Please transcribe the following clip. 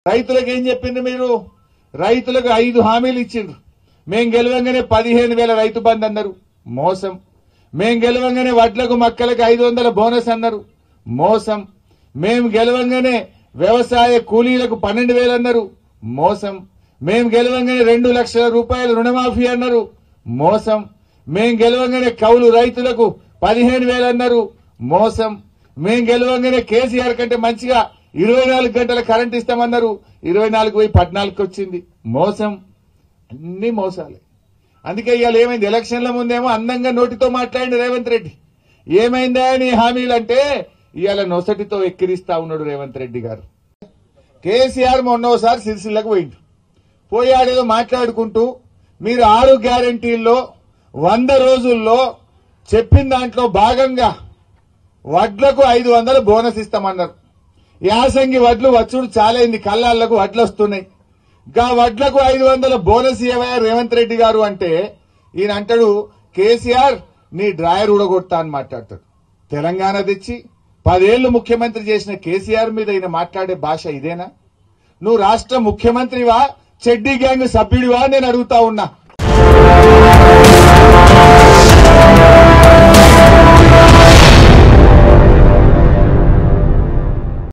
రైతులకు ఏం చెప్పింది మీరు రైతులకు ఐదు హామీలు ఇచ్చిండ్రు మేం గెలవంగానే పదిహేను వేల రైతు బంద్ అన్నారు మోసం మేం గెలవంగానే వడ్లకు మక్కలకు ఐదు వందల బోనస్ అన్నారు మోసం మేం గెలవంగానే వ్యవసాయ కూలీలకు పన్నెండు వేలు అన్నారు మోసం మేం గెలవంగానే రెండు లక్షల రూపాయల రుణమాఫీ అన్నారు మోసం మేం గెలవంగానే కౌలు రైతులకు పదిహేను వేలు అన్నారు మోసం మేం గెలవంగానే కేసీఆర్ కంటే మంచిగా ఇరవై నాలుగు గంటల కరెంట్ ఇస్తామన్నారు ఇరవై నాలుగు పోయి పద్నాలుగు వచ్చింది మోసం అన్ని మోసాలే అందుకే ఇవాళ ఏమైంది ఎలక్షన్ల ముందేమో అందంగా నోటితో మాట్లాడింది రేవంత్ రెడ్డి ఏమైందా నీ హామీలు అంటే ఇవాళ నొసటితో ఎక్కిరిస్తా ఉన్నాడు రేవంత్ రెడ్డి గారు కేసీఆర్ మొన్నోసారి సిరిసిల్లకు పోయిండు పోయాడేదో మాట్లాడుకుంటూ మీరు ఆరు గ్యారంటీల్లో వంద రోజుల్లో చెప్పిన దాంట్లో భాగంగా వడ్లకు ఐదు వందలు బోనస్ ఇస్తామన్నారు యాసంగి వడ్లు వచ్చుడు చాలైంది కళ్ళాళ్లకు వడ్లు వస్తున్నాయి గా వడ్లకు ఐదు వందల బోనస్ ఇవ్వయా రేవంత్ రెడ్డి గారు అంటే ఈయన అంటాడు కేసీఆర్ నీ డ్రాయర్ ఊడగొడతా అని మాట్లాడతాడు తెలంగాణ తెచ్చి పదేళ్లు ముఖ్యమంత్రి చేసిన కేసీఆర్ మీద ఈయన మాట్లాడే భాష ఇదేనా నువ్వు రాష్ట్ర ముఖ్యమంత్రివా చెడ్డీ గ్యాంగ్ సభ్యుడివా నేను అడుగుతా ఉన్నా